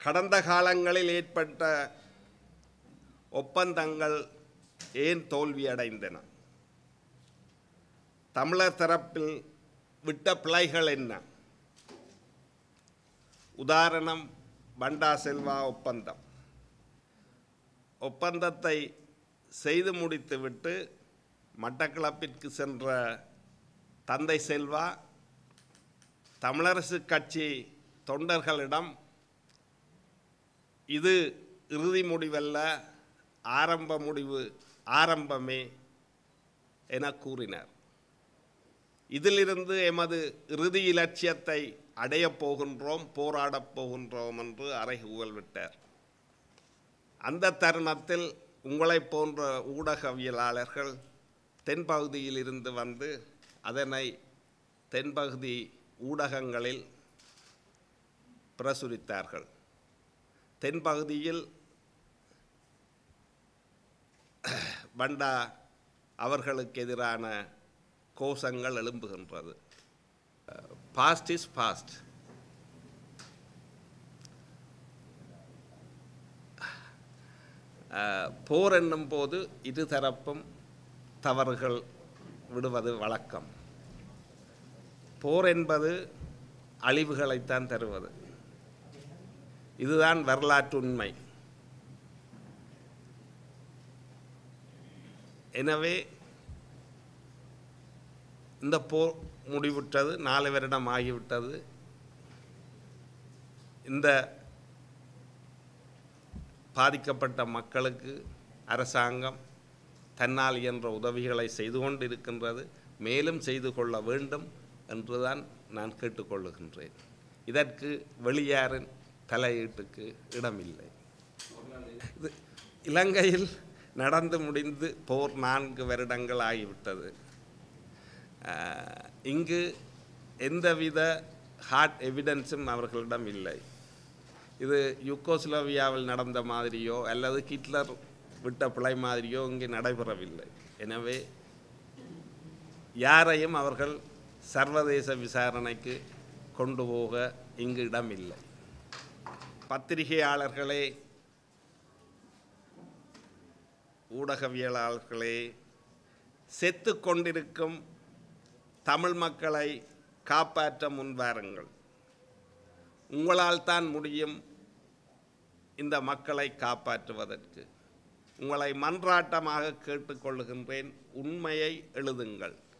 கடந்த காலங்களில் ஏற்பட்ட ஒப்பந்தங்கள் ஏன் தோல்வியடைந்தன தமிழர் தரப்பில் விட்ட பிழைகள் என்ன உதாரணம் பண்டா செல்வா ஒப்பந்தம் ஒப்பந்தத்தை செய்து முடித்துவிட்டு மட்டக்களப்பிற்கு சென்ற தந்தை செல்வா தமிழரசு கட்சி தொண்டர்களிடம் இது இறுதி முடிவல்ல ஆரம்ப முடிவு ஆரம்பமே என கூறினார் இதிலிருந்து எமது இறுதி இலட்சியத்தை அடையப் போகின்றோம் போராடப் போகின்றோம் என்று அறைகூவல் விட்டார் அந்த தருணத்தில் உங்களைப் போன்ற ஊடகவியலாளர்கள் தென்பகுதியில் இருந்து வந்து அதனை தென்பகுதி ஊடகங்களில் பிரசுரித்தார்கள் தென்பகுதியில் பண்டா அவர்களுக்கு எதிரான கோஷங்கள் எழும்புகின்றது பாஸ்ட் இஸ் பாஸ்ட் போர் என்னும் போது இருதரப்பும் தவறுகள் விடுவது வழக்கம் போர் என்பது அழிவுகளைத்தான் தருவது இதுதான் வரலாற்று உண்மை எனவே இந்த போர் முடிவுற்றது நாலு வருடம் ஆகிவிட்டது இந்த பாதிக்கப்பட்ட மக்களுக்கு அரசாங்கம் தன்னால் இயன்ற உதவிகளை செய்து கொண்டு இருக்கின்றது மேலும் செய்து கொள்ள வேண்டும் என்றுதான் நான் கேட்டுக்கொள்ளுகின்றேன் இதற்கு வெளியாரின் தலையீட்டுக்கு இடமில்லை இது இலங்கையில் நடந்து முடிந்து போர் நான்கு வருடங்கள் ஆகிவிட்டது இங்கு எந்தவித ஹார்ட் எவிடன்ஸும் அவர்களிடம் இல்லை இது யுகோஸ்லோவியாவில் நடந்த மாதிரியோ அல்லது ஹிட்லர் விட்ட பிழை மாதிரியோ இங்கே நடைபெறவில்லை எனவே யாரையும் அவர்கள் சர்வதேச விசாரணைக்கு கொண்டு போக இங்கு இடமில்லை பத்திரிகையாளர்களே ஊடகவியலாளர்களே செத்து கொண்டிருக்கும் தமிழ் மக்களை காப்பாற்ற முன்வாருங்கள் உங்களால் தான் முடியும் இந்த மக்களை காப்பாற்றுவதற்கு உங்களை மன்றாட்டமாக கேட்டுக்கொள்ளுகின்றேன் உண்மையை எழுதுங்கள்